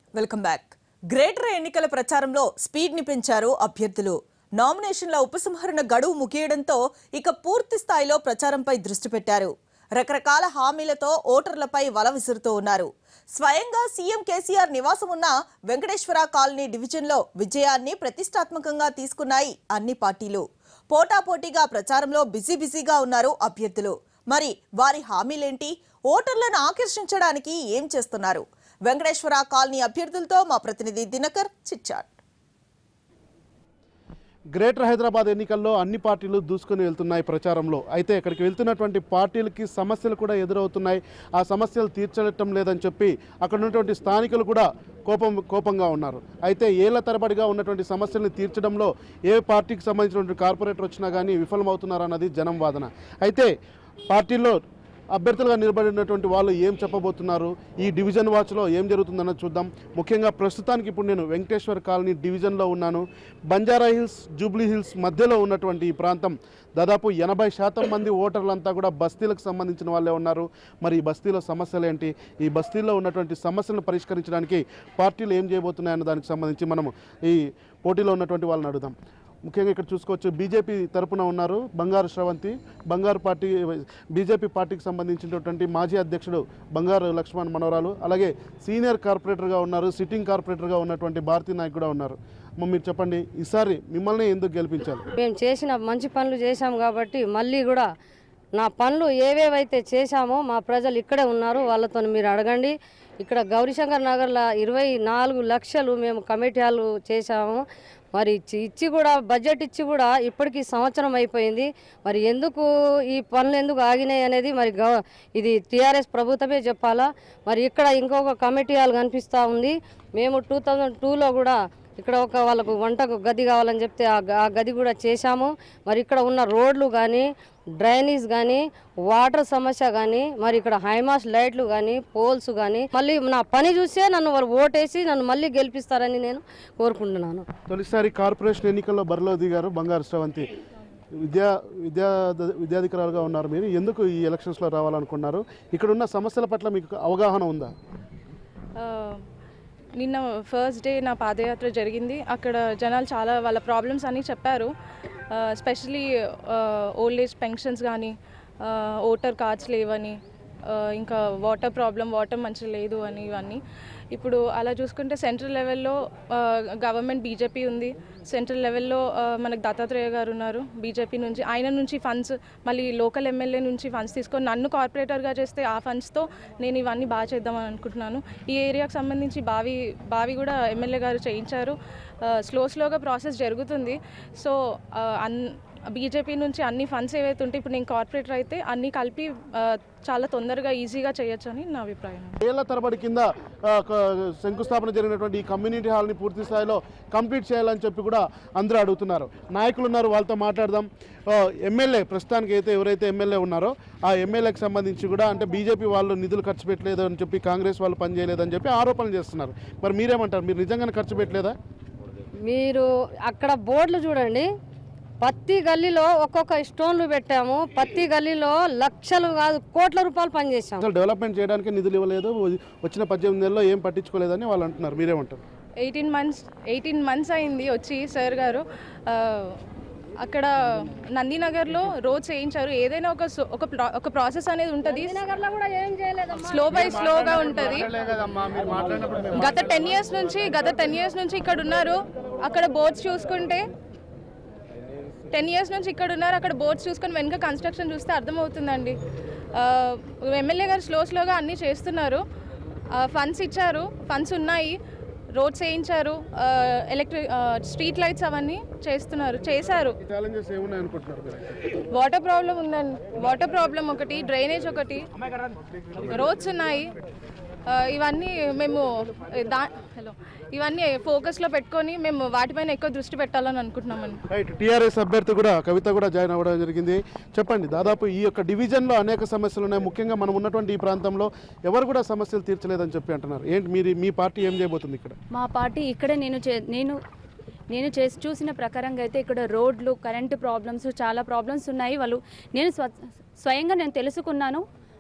welcome back greater ఎన్నికల ప్రచారంలో speed ని పెంచారు అభ్యర్థులు నామినేషన్ల ఉపసంహరణ గడువు ముగియడంతో ఇక పూర్తి స్థాయిలో ప్రచారంపై దృష్టి పెట్టారు రకరకాల హామీలతో ఓటర్లపై వల విసురుతూ ఉన్నారు స్వయంగా సీఎం కేసీఆర్ నివాసం ఉన్న వెంకటేశ్వర కాలనీ డివిజన్లో విజయాన్ని ప్రతిష్టాత్మకంగా తీసుకున్నాయి అన్ని పార్టీలు పోటాపోటీగా ప్రచారంలో బిజీ బిజీగా ఉన్నారు అభ్యర్థులు మరి వారి హామీలేంటి ఓటర్లను ఆకర్షించడానికి ఏం చేస్తున్నారు వెంకటేశ్వర కాలనీ అభ్యర్థులతో మా ప్రతినిధి దినకర్ చిచ్చాట్ గ్రేటర్ హైదరాబాద్ ఎన్నికల్లో అన్ని పార్టీలు దూసుకొని వెళ్తున్నాయి ప్రచారంలో అయితే ఇక్కడికి వెళ్తున్నటువంటి పార్టీలకి సమస్యలు కూడా ఎదురవుతున్నాయి ఆ సమస్యలు తీర్చడం లేదని చెప్పి అక్కడ ఉన్నటువంటి స్థానికులు కూడా కోపం కోపంగా ఉన్నారు అయితే ఏళ్ల తరబడిగా ఉన్నటువంటి సమస్యల్ని తీర్చడంలో ఏ పార్టీకి సంబంధించినటువంటి కార్పొరేటర్ వచ్చినా కానీ విఫలమవుతున్నారన్నది జనం వాదన అయితే పార్టీల్లో అభ్యర్థులుగా నిలబడినటువంటి వాళ్ళు ఏం చెప్పబోతున్నారు ఈ డివిజన్ వాచ్లో ఏం జరుగుతుందన్నది చూద్దాం ముఖ్యంగా ప్రస్తుతానికి ఇప్పుడు నేను వెంకటేశ్వర కాలనీ డివిజన్లో ఉన్నాను బంజారా హిల్స్ జూబ్లీ హిల్స్ మధ్యలో ఉన్నటువంటి ఈ ప్రాంతం దాదాపు ఎనభై శాతం మంది ఓటర్లంతా కూడా బస్తీలకు సంబంధించిన వాళ్ళే ఉన్నారు మరి ఈ బస్తీలో సమస్యలు ఏంటి ఈ బస్తీల్లో ఉన్నటువంటి సమస్యలను పరిష్కరించడానికి పార్టీలు ఏం చేయబోతున్నాయన్న దానికి సంబంధించి మనము ఈ పోటీలో ఉన్నటువంటి వాళ్ళని అడుగుదాం ముఖ్యంగా ఇక్కడ చూసుకోవచ్చు బీజేపీ తరపున ఉన్నారు బంగారు శ్రవంతి బంగారు పార్టీ బీజేపీ పార్టీకి సంబంధించినటువంటి మాజీ అధ్యక్షుడు బంగారు లక్ష్మణ్ మనవరాలు అలాగే సీనియర్ కార్పొరేటర్గా ఉన్నారు సిట్టింగ్ కార్పొరేటర్గా ఉన్నటువంటి భారతీ నాయక్ కూడా ఉన్నారు అమ్మ మీరు చెప్పండి ఈసారి మిమ్మల్ని ఎందుకు గెలిపించాలి మేము చేసిన మంచి పనులు చేశాం కాబట్టి మళ్ళీ కూడా నా పనులు ఏవేవైతే చేశామో మా ప్రజలు ఇక్కడే ఉన్నారు వాళ్ళతో మీరు అడగండి ఇక్కడ గౌరీశంకర్ నగర్లో ఇరవై నాలుగు లక్షలు మేము కమిటీ హాలు చేశాము మరి ఇచ్చి ఇచ్చి కూడా బడ్జెట్ ఇచ్చి కూడా ఇప్పటికి సంవత్సరం అయిపోయింది మరి ఎందుకు ఈ పనులు ఎందుకు ఆగినాయి అనేది మరి గవ ఇది టీఆర్ఎస్ ప్రభుత్వమే చెప్పాలా మరి ఇక్కడ ఇంకొక కమిటీ హాల్ కనిపిస్తూ ఉంది మేము టూ థౌజండ్ టూలో కూడా ఇక్కడ ఒక వాళ్ళకు వంటకు గది కావాలని చెప్తే ఆ గ- ఆ గది కూడా చేశాము మరి ఇక్కడ ఉన్న రోడ్లు కానీ డ్రైనేజ్ కానీ వాటర్ సమస్య కానీ మరి ఇక్కడ హైమాస్ లైట్లు కానీ పోల్స్ కానీ మళ్ళీ నా పని చూసే నన్ను వారు ఓటేసి నన్ను మళ్ళీ గెలిపిస్తారని నేను కోరుకుంటున్నాను తొలిసారి కార్పొరేషన్ ఎన్నికల్లో బరిలో దిగారు బంగారు శ్రవంతి విద్యా విద్యా విద్యాధికారులుగా ఉన్నారు మీరు ఎందుకు ఈ ఎలక్షన్స్లో రావాలనుకున్నారు ఇక్కడ ఉన్న సమస్యల పట్ల మీకు అవగాహన ఉందా ఆ, నిన్న ఫస్ట్ డే నా పాదయాత్ర జరిగింది అక్కడ జనాలు చాలా వాళ్ళ ప్రాబ్లమ్స్ అన్నీ చెప్పారు స్పెషలీ ఓల్డ్ ఏజ్ పెన్షన్స్ కానీ ఓటర్ కార్డ్స్ లేవని ఆ, ఇంకా వాటర్ ప్రాబ్లం వాటర్ మంచిగా లేదు అని ఇవన్నీ ఇప్పుడు అలా చూసుకుంటే సెంట్రల్ లెవెల్లో గవర్నమెంట్ బీజేపీ ఉంది సెంట్రల్ లెవెల్లో ఆ, మనకు దత్తాత్రేయ గారు ఉన్నారు బీజేపీ నుంచి ఆయన నుంచి ఫండ్స్ మళ్ళీ లోకల్ ఎమ్మెల్యే నుంచి ఫండ్స్ తీసుకొని నన్ను కార్పొరేటర్గా చేస్తే ఆ ఫండ్స్తో నేను ఇవన్నీ బాగా చేద్దామని అనుకుంటున్నాను ఈ ఏరియాకి సంబంధించి బావి బావి కూడా ఎమ్మెల్యే గారు చేయించారు స్లో స్లోగా ప్రాసెస్ జరుగుతుంది సో ఆ, అన్ బీజేపీ నుంచి అన్ని ఫండ్స్ ఏవైతే ఉంటే ఇప్పుడు నేను కార్పొరేటర్ అయితే అన్నీ కలిపి ఆ, చాలా తొందరగా ఈజీగా చేయొచ్చు అని నా అభిప్రాయం ఏళ్ల తరబడి కింద ఆ, క- శంకుస్థాపన జరిగినటువంటి ఈ కమ్యూనిటీ హాల్ని పూర్తి స్థాయిలో కంప్లీట్ చేయాలని చెప్పి కూడా అందరూ అడుగుతున్నారు నాయకులు ఉన్నారు వాళ్ళతో మాట్లాడదాం ఆ, ఎమ్మెల్యే ప్రస్తుతానికి అయితే ఎవరైతే ఎమ్మెల్యే ఉన్నారో ఆ ఎమ్మెల్యేకి సంబంధించి కూడా అంటే బీజేపీ వాళ్ళు నిధులు ఖర్చు పెట్టలేదు అని చెప్పి కాంగ్రెస్ వాళ్ళు పనిచేయలేదని చెప్పి ఆరోపణలు చేస్తున్నారు మరి మీరేమంటారు మీరు నిజంగానే ఖర్చు పెట్టలేదా మీరు అక్కడ బోర్డులు చూడండి పత్తి గల్లీలో ఒక్కొక్క స్టోన్లు పెట్టాము పత్తి గల్లీలో లక్షలు కాదు కోట్ల రూపాయలు పనిచేసాము అసలు డెవలప్మెంట్ చేయడానికి నిధులు ఇవ్వలేదు వచ్చిన పద్దెనిమిది నెలల్లో ఏం పట్టించుకోలేదని వాళ్ళు అంటున్నారు మీరేమంటారు ఎయిటీన్ మంత్స్ ఎయిటీన్ మంత్స్ అయింది వచ్చి సార్ గారు ఆ, అక్కడ నందినగర్లో రోడ్ చేయించారు ఏదైనా ఒక సో- ఒక ప్రా- ఒక ప్రాసెస్ అనేది ఉంటుంది కూడా ఏం చేయలేదమ్మా స్లో బై స్లోగా ఉంటుంది గత టెన్ ఇయర్స్ నుంచి గత టెన్ ఇయర్స్ నుంచి ఇక్కడ ఉన్నారు అక్కడ బోర్డ్స్ చూసుకుంటే టెన్ ఇయర్స్ నుంచి ఇక్కడ ఉన్నారు అక్కడ బోర్డ్స్ చూసుకొని వెనుక కన్స్ట్రక్షన్ చూస్తే అర్థమవుతుందండి ఎమ్మెల్యే గారు స్లో స్లోగా అన్నీ చేస్తున్నారు ఫండ్స్ ఇచ్చారు ఫండ్స్ ఉన్నాయి రోడ్స్ వేయించారు ఎలక్ట్రిక్ స్ట్రీట్ లైట్స్ అవన్నీ చేస్తున్నారు చేశారు ఛాలెంజెస్ ఏమున్నాయి అనుకుంటున్నారు మీరు వాటర్ ప్రాబ్లం ఉందండి వాటర్ ప్రాబ్లం ఒకటి డ్రైనేజ్ ఒకటి రోడ్స్ ఉన్నాయి ఆ, ఇవన్నీ మేము దా హలో ఇవన్నీ ఫోకస్లో పెట్టుకొని మేము వాటిపైన ఎక్కువ దృష్టి పెట్టాలని అనుకుంటున్నామండి రైట్ టీఆర్ఎస్ అభ్యర్థి కూడా కవిత కూడా జాయిన్ అవ్వడం జరిగింది చెప్పండి దాదాపు ఈ యొక్క డివిజన్లో అనేక సమస్యలు ఉన్నాయి ముఖ్యంగా మనం ఉన్నటువంటి ఈ ప్రాంతంలో ఎవరు కూడా సమస్యలు తీర్చలేదని చెప్పి అంటున్నారు ఏంటి మీరు మీ పార్టీ ఏం చేయబోతుంది ఇక్కడ మా పార్టీ ఇక్కడే నేను చే నేను నేను చేసి చూసిన ప్రకారంగా అయితే ఇక్కడ రోడ్లు కరెంటు ప్రాబ్లమ్స్ చాలా ప్రాబ్లమ్స్ ఉన్నాయి వాళ్ళు నేను స్వ స్వయంగా నేను తెలుసుకున్నాను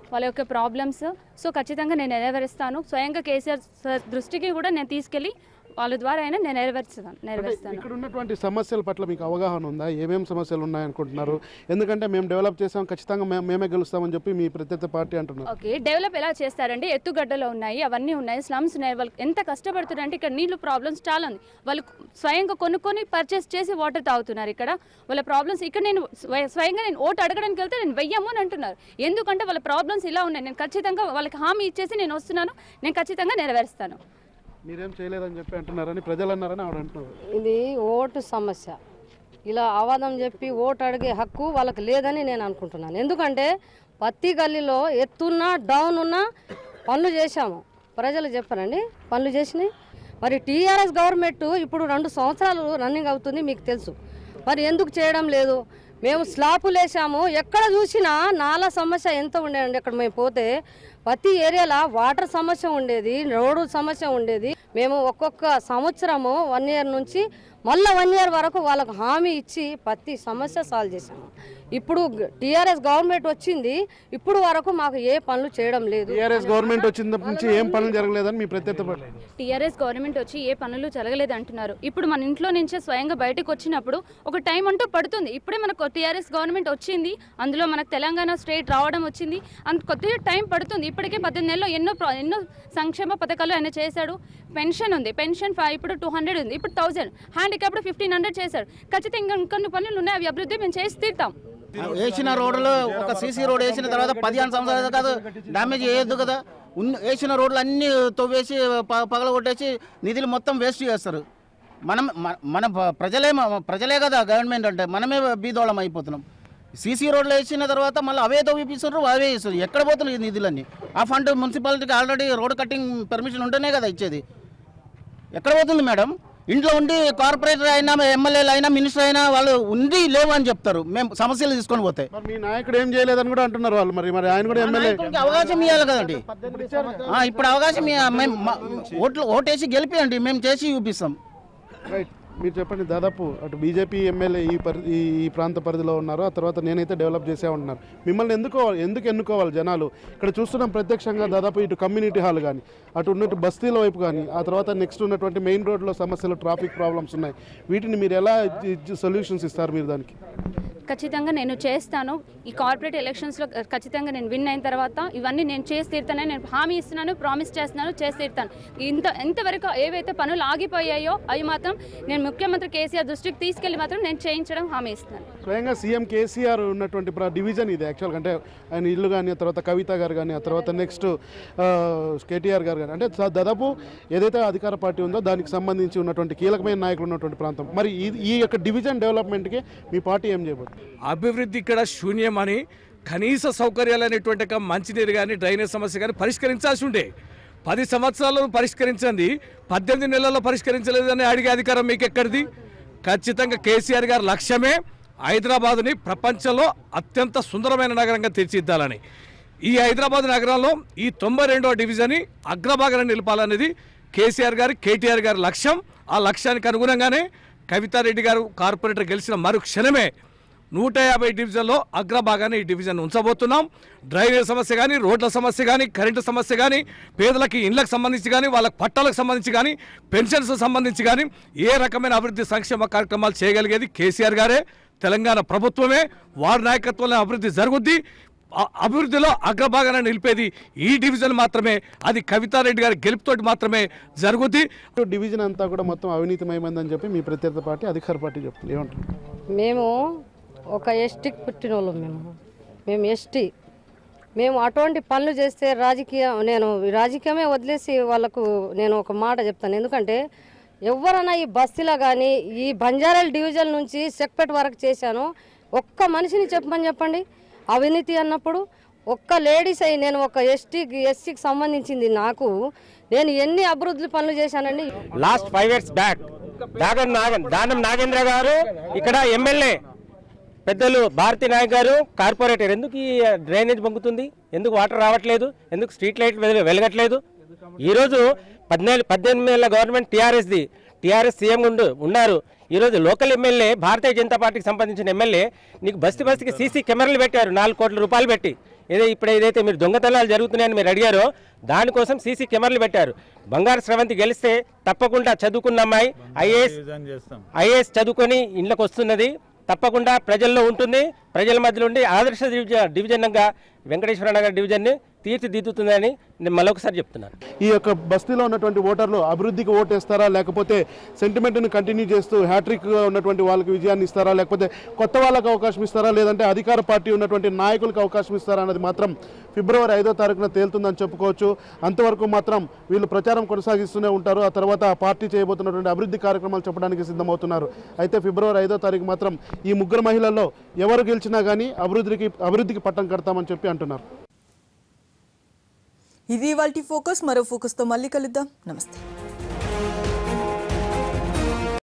వాళ్ళ యొక్క ప్రాబ్లమ్స్ సో ఖచ్చితంగా నేను నెరవేరుస్తాను స్వయంగా కేసీఆర్ సార్ దృష్టికి కూడా నేను తీసుకెళ్ళి వాళ్ళ ద్వారా అయినా నేను నెరవేర్చుతాను అంటే నెరవేరుస్తాను ఇక్కడ ఉన్నటువంటి సమస్యల పట్ల మీకు అవగాహన ఉందా ఏమేం సమస్యలు ఉన్నాయనుకుంటున్నారు ఎందుకంటే మేము డెవలప్ చేసాం ఖచ్చితంగా మే- మేమే గెలుస్తామని చెప్పి మీ ప్రత్యర్థి పార్టీ అంటున్నారు ఓకే డెవలప్ ఎలా చేస్తారంటే ఎత్తుగడ్డలో ఉన్నాయి అవన్నీ ఉన్నాయి స్లమ్స్ ఉన్నాయి వాళ్ళు ఎంత కష్టపడుతున్నారంటే ఇక్కడ నీళ్ళు ప్రాబ్లమ్స్ చాలా ఉంది వాళ్ళు స్వయంగా కొనుక్కొని పర్చేస్ చేసి వాటర్ తాగుతున్నారు ఇక్కడ వాళ్ళ ప్రాబ్లమ్స్ ఇక్కడ నేను స్వయ- స్వయంగా నేను ఓటు అడగడానికి వెళ్తే నేను వెయ్యము అని అంటున్నారు ఎందుకంటే వాళ్ళ ప్రాబ్లమ్స్ ఇలా ఉన్నాయి నేను ఖచ్చితంగా వాళ్ళకి హామీ ఇచ్చేసి నేను వస్తున్నాను నేను ఖచ్చితంగా నెరవేరుస్తాను మీరేం చేయలేదని చెప్పి అంటున్నారని ప్రజలు అన్నారని ఆవిడ అంటున్నారు ఇది ఓటు సమస్య ఇలా అవాదం చెప్పి ఓటు అడిగే హక్కు వాళ్ళకి లేదని నేను అనుకుంటున్నాను ఎందుకంటే పత్తి గల్లీలో ఎత్తున్నా డౌన్ ఉన్నా పనులు చేశాము ప్రజలు చెప్పారండి పనులు చేసినాయి మరి టీఆర్ఎస్ గవర్నమెంట్ ఇప్పుడు రెండు సంవత్సరాలు రన్నింగ్ అవుతుంది మీకు తెలుసు మరి ఎందుకు చేయడం లేదు మేము స్లాపులు వేసాము ఎక్కడ చూసినా నాలా సమస్య ఎంత ఉండేదండి అక్కడ మేము పోతే ప్రతి ఏరియాలో వాటర్ సమస్య ఉండేది రోడ్డు సమస్య ఉండేది మేము ఒక్కొక్క సంవత్సరము వన్ ఇయర్ నుంచి మళ్ళీ వన్ ఇయర్ వరకు వాళ్ళకు హామీ ఇచ్చి ప్రతి సమస్య సాల్వ్ చేశాము ఇప్పుడు టీఆర్ఎస్ గవర్నమెంట్ వచ్చింది ఇప్పుడు వరకు మాకు ఏ పనులు చేయడం లేదు టీఆర్ఎస్ గవర్నమెంట్ వచ్చిన నుంచి ఏం పనులు జరగలేదని మీ ప్రత్యర్థి పార్టీ టీఆర్ఎస్ గవర్నమెంట్ వచ్చి ఏ పనులు జరగలేదు అంటున్నారు ఇప్పుడు మన ఇంట్లో నుంచే స్వయంగా బయటకు వచ్చినప్పుడు ఒక టైం అంటూ పడుతుంది ఇప్పుడే మనకు టీఆర్ఎస్ గవర్నమెంట్ వచ్చింది అందులో మనకు తెలంగాణ స్టేట్ రావడం వచ్చింది అంత కొద్దిగా టైం పడుతుంది ఇప్పటికే పద్దెనిమిది నెలల్లో ఎన్నో ప్ర- ఎన్నో సంక్షేమ పథకాలు ఆయన చేశాడు పెన్షన్ ఉంది పెన్షన్ ఫైవ్ ఇప్పుడు టూ హండ్రెడ్ ఉంది ఇప్పుడు థౌసండ్ హ్యాండిక్యాప్డ్ ఫిఫ్టీన్ హండ్రెడ్ చేశాడు ఖచ్చితంగా ఇంకొన్ని పనులు ఉన్నాయి అవి అభివృద్ధి మేము చేసి తీరుతాం వేసిన రోడ్లు ఒక సీసీ రోడ్ వేసిన తర్వాత పదిహేను సంవత్సరాలు కాదు డ్యామేజ్ చేయొద్దు కదా ఉన్న వేసిన రోడ్లు అన్నీ తవ్వేసి ప- పగలగొట్టేసి నిధులు మొత్తం వేస్ట్ చేస్తారు మనం మ- మన ప- ప్రజలే మ- ప్రజలే కదా గవర్నమెంట్ అంటే మనమే బీదోళం అయిపోతున్నాం సీసీ రోడ్లు వేసిన తర్వాత మళ్ళీ అవే తవ్విపిస్తున్నారు అవే ఇస్తారు ఎక్కడ పోతున్నాయి ఈ నిధులన్నీ ఆ ఫండ్ మున్సిపాలిటీకి ఆల్రెడీ రోడ్ కట్టింగ్ పర్మిషన్ ఉంటేనే కదా ఇచ్చేది ఎక్కడ పోతుంది మేడం ఇంట్లో ఉండి కార్పొరేటర్ అయినా ఎమ్మెల్యేలు అయినా మినిస్టర్ అయినా వాళ్ళు ఉండి లేవు అని చెప్తారు మేము సమస్యలు తీసుకొని పోతే మరి మీ నాయకుడు ఏం చేయలేదని కూడా అంటున్నారు వాళ్ళు మరి మరి ఆయన కూడా ఎమ్మెల్యే నాయకుడికి అవకాశం ఇవ్వాలి కదండి ఆ, ఇప్పుడు అవకాశం ఇయ్య- మేము మ- ఓట్లు ఓటేసి గెలిపియండి మేము చేసి చూపిస్తాం రైట్ మీరు చెప్పండి దాదాపు అటు బీజేపీ ఎమ్మెల్యే ఈ పరి ఈ ఈ ప్రాంత పరిధిలో ఉన్నారు ఆ తర్వాత నేనైతే డెవలప్ చేసే ఉంటున్నారు మిమ్మల్ని ఎందుకో ఎందుకు ఎన్నుకోవాలి జనాలు ఇక్కడ చూస్తున్నాం ప్రత్యక్షంగా దాదాపు ఇటు కమ్యూనిటీ హాల్ కానీ అటు ఉన్నట్టు బస్తీల వైపు కానీ ఆ తర్వాత నెక్స్ట్ ఉన్నటువంటి మెయిన్ రోడ్లో సమస్యలు ట్రాఫిక్ ప్రాబ్లమ్స్ ఉన్నాయి వీటిని మీరు ఎలా సొల్యూషన్స్ ఇస్తారు మీరు దానికి ఖచ్చితంగా నేను చేస్తాను ఈ కార్పొరేట్ ఎలక్షన్స్లో ఖచ్చితంగా నేను విన్ అయిన తర్వాత ఇవన్నీ నేను చేసి తీరుతానని నేను హామీ ఇస్తున్నాను ప్రామిస్ చేస్తున్నాను చేసి తీరుతాను ఇంత ఎంతవరకు ఏవైతే పనులు ఆగిపోయాయో అవి మాత్రం నేను ముఖ్యమంత్రి కేసీఆర్ దృష్టికి తీసుకెళ్లి మాత్రం నేను చేయించడం హామీ ఇస్తున్నాను స్వయంగా సీఎం కేసీఆర్ ఉన్నటువంటి ప్ర- డివిజన్ ఇది యాక్చువల్గా అంటే ఆయన ఇల్లు కానీ ఆ తర్వాత కవిత గారు కానీ ఆ తర్వాత నెక్స్ట్ కేటీఆర్ గారు కానీ అంటే సా- దాదాపు ఏదైతే అధికార పార్టీ ఉందో దానికి సంబంధించి ఉన్నటువంటి కీలకమైన నాయకులు ఉన్నటువంటి ప్రాంతం మరి ఈ ఈ యొక్క డివిజన్ డెవలప్మెంట్కి మీ పార్టీ ఏం చేయబోతుంది అభివృద్ధి ఇక్కడ శూన్యమని కనీస సౌకర్యాలు అనేటువంటి ఒక మంచినీరు కానీ డ్రైనేజ్ సమస్య కానీ పరిష్కరించాల్సి ఉండే పది సంవత్సరాల్లో పరిష్కరించండి పద్దెనిమిది నెలల్లో పరిష్కరించలేదని అడిగే అధికారం మీకు ఎక్కడిది ఖచ్చితంగా కేసీఆర్ గారి లక్ష్యమే హైదరాబాదుని ప్రపంచంలో అత్యంత సుందరమైన నగరంగా తీర్చిదిద్దాలని ఈ హైదరాబాద్ నగరంలో ఈ తొంభై రెండవ డివిజన్ని అగ్రభాగాన నిలపాలనేది కేసీఆర్ గారి కేటీఆర్ గారి లక్ష్యం ఆ లక్ష్యానికి అనుగుణంగానే కవితారెడ్డి గారు కార్పొరేటర్ గెలిచిన మరు క్షణమే నూట యాభై డివిజన్లో అగ్రభాగాన్ని ఈ డివిజన్ ఉంచబోతున్నాం డ్రైనేజ్ సమస్య కానీ రోడ్ల సమస్య కానీ కరెంటు సమస్య కానీ పేదలకి ఇండ్లకు సంబంధించి కానీ వాళ్ళ పట్టాలకు సంబంధించి కానీ పెన్షన్స్ సంబంధించి కానీ ఏ రకమైన అభివృద్ధి సంక్షేమ కార్యక్రమాలు చేయగలిగేది కేసీఆర్ గారే తెలంగాణ ప్రభుత్వమే వారి నాయకత్వంలో అభివృద్ధి జరుగుద్ది ఆ- అభివృద్ధిలో అగ్రభాగాన నిలిపేది ఈ డివిజన్ మాత్రమే అది కవితారెడ్డి గారి గెలుపుతోటి మాత్రమే జరుగుద్ది డివిజన్ అంతా కూడా మొత్తం అవినీతిమయమైందని చెప్పి మీ ప్రత్యర్థి పార్టీ అధికార పార్టీ చెప్తుంది ఏమంటారు మేము ఒక ఎస్టీకి పుట్టిన వాళ్ళం మేము మేము ఎస్టీ మేము అటువంటి పనులు చేస్తే రాజకీయం నేను రాజకీయమే వదిలేసి వాళ్ళకు నేను ఒక మాట చెప్తాను ఎందుకంటే ఎవరైనా ఈ బస్తీలో కానీ ఈ బంజారాల డివిజన్ నుంచి సెక్పెట్ వరకు చేశాను ఒక్క మనిషిని చెప్పమని చెప్పండి అవినీతి అన్నప్పుడు ఒక్క లేడీస్ అయి నేను ఒక ఎస్టీకి ఎస్సీకి సంబంధించింది నాకు నేను ఎన్ని అభివృద్ధి పనులు చేశానండి లాస్ట్ ఫైవ్ ఇయర్స్ బ్యాక్ దాగన్ నాగన్ దానం నాగేంద్ర గారు ఇక్కడ ఎమ్మెల్యే పెద్దలు భారతీ నాయక్ గారు కార్పొరేటర్ ఎందుకు ఈ డ్రైనేజ్ పొంగుతుంది ఎందుకు వాటర్ రావట్లేదు ఎందుకు స్ట్రీట్ లైట్ వెల- వెలగట్లేదు ఈరోజు పద్నాలుగు పద్దెనిమిది నెలల గవర్నమెంట్ టీఆర్ఎస్ది టీఆర్ఎస్ సీఎం ఉండు ఉన్నారు ఈరోజు లోకల్ ఎమ్మెల్యే భారతీయ జనతా పార్టీకి సంబంధించిన ఎమ్మెల్యే నీకు బస్తీ బస్తీకి సీసీ కెమెరాలు పెట్టారు నాలుగు కోట్ల రూపాయలు పెట్టి ఏదో ఇప్పుడు ఏదైతే మీరు దొంగతనాలు జరుగుతున్నాయని మీరు అడిగారో దానికోసం సీసీ కెమెరాలు పెట్టారు బంగారు స్రవంతి గెలిస్తే తప్పకుండా చదువుకున్న అమ్మాయి ఐఏఎస్ ఐఏఎస్ చదువుకొని ఇళ్ళకి వస్తున్నది తప్పకుండా ప్రజల్లో ఉంటుంది ప్రజల మధ్యలో ఉండి ఆదర్శ డివిజన్ డివిజన్గా వెంకటేశ్వర నగర్ డివిజన్ని తీర్చిదిద్దుతుందని నేను మరొకసారి చెప్తున్నాను ఈ యొక్క బస్తీలో ఉన్నటువంటి ఓటర్లు అభివృద్ధికి ఓటేస్తారా లేకపోతే సెంటిమెంట్ని కంటిన్యూ చేస్తూ హ్యాట్రిక్ ఉన్నటువంటి వాళ్ళకి విజయాన్ని ఇస్తారా లేకపోతే కొత్త వాళ్ళకి అవకాశం ఇస్తారా లేదంటే అధికార పార్టీ ఉన్నటువంటి నాయకులకు అవకాశం ఇస్తారా అన్నది మాత్రం ఫిబ్రవరి ఐదో తారీఖున తేలుతుందని చెప్పుకోవచ్చు అంతవరకు మాత్రం వీళ్ళు ప్రచారం కొనసాగిస్తూనే ఉంటారు ఆ తర్వాత ఆ పార్టీ చేయబోతున్నటువంటి అభివృద్ధి కార్యక్రమాలు చెప్పడానికి సిద్ధమవుతున్నారు అయితే ఫిబ్రవరి ఐదో తారీఖు మాత్రం ఈ ముగ్గురు మహిళల్లో ఎవరు గెలిచినా కానీ అభివృద్ధికి అభివృద్ధికి పట్టం కడతామని చెప్పి అంటున్నారు ఇది వాళ్ళ ఫోకస్ మరో ఫోకస్తో మళ్ళీ కలుద్దాం నమస్తే